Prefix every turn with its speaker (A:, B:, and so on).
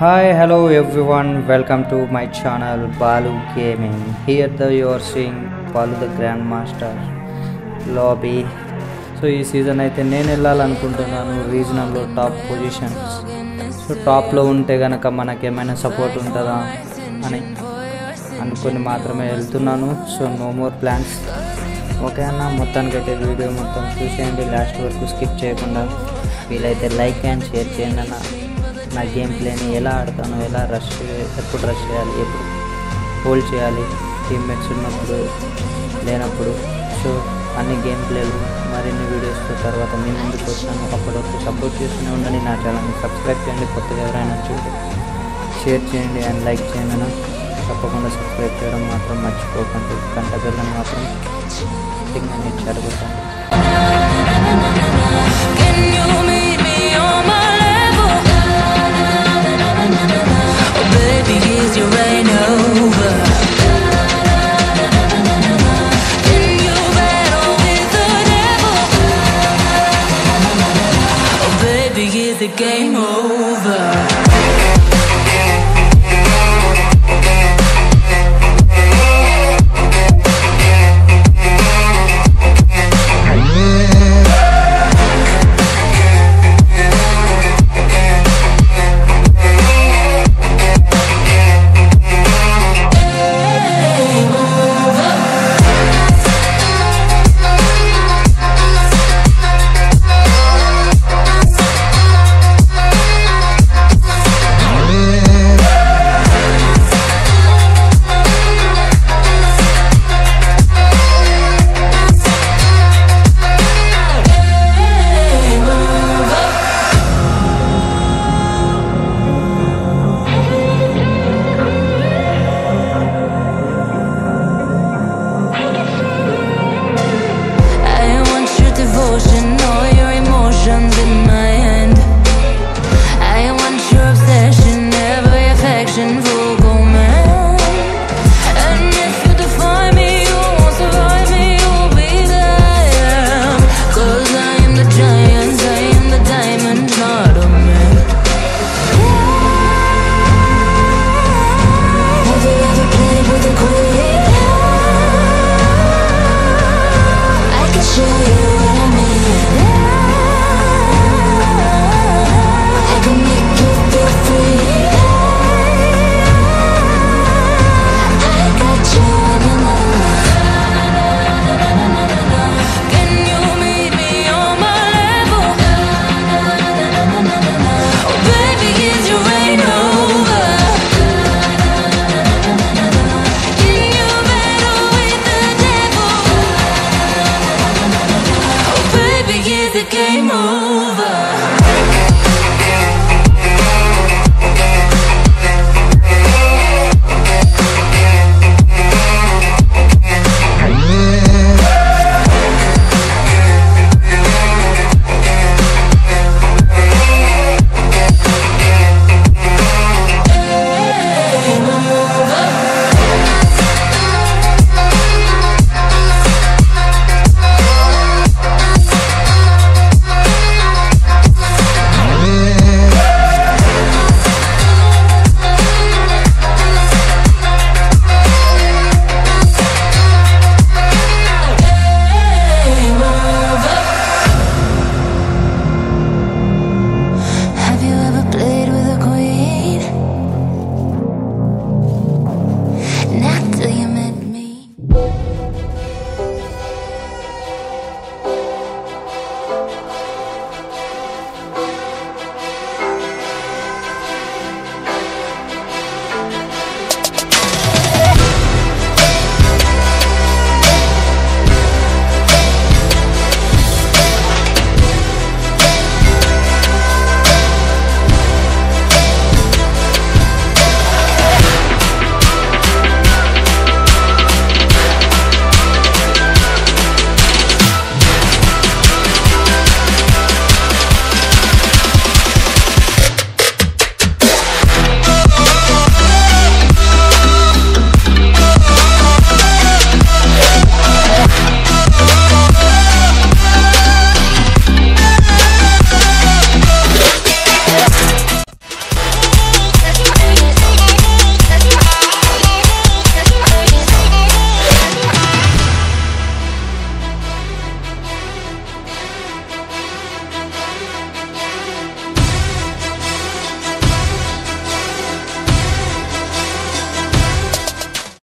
A: Hi, hello everyone. Welcome to my channel Balu Gaming. Here the you are seeing Balu the Grandmaster lobby. So ఈ season అయితే నేను వెళ్ళాలనుకుంటున్నాను రీజనల్లో top positions so టాప్లో ఉంటే కనుక మనకి ఏమైనా సపోర్ట్ ఉంటుందా అని అనుకొని మాత్రమే వెళ్తున్నాను so no more plans okay అన్న మొత్తానికి అయితే వీడియో మొత్తం చూసేయండి లాస్ట్ వరకు స్కిప్ చేయకుండా వీలైతే లైక్ అండ్ షేర్ చేయండి అన్న నా గేమ్ ప్లేని ఎలా ఆడతాను ఎలా రష్ ఎప్పుడు రష్ చేయాలి ఎప్పుడు హోల్డ్ చేయాలి టీమ్మేట్స్ ఉన్నప్పుడు లేనప్పుడు సో అన్ని గేమ్ ప్లేలు మరిన్ని వీడియోస్తో తర్వాత మీ ముందుకు వస్తాను అప్పటివరకు సపోర్ట్ చేస్తూనే ఉండండి నా ఛానల్ని సబ్స్క్రైబ్ చేయండి కొత్తగా ఎవరైనా చూస్తే షేర్ చేయండి అండ్ లైక్ చేయండి అన్న తప్పకుండా సబ్స్క్రైబ్ చేయడం మాత్రం మర్చిపోకండి గంట బిల్లని మాత్రం టింగ్ అని చెడగొట్టండి
B: Can you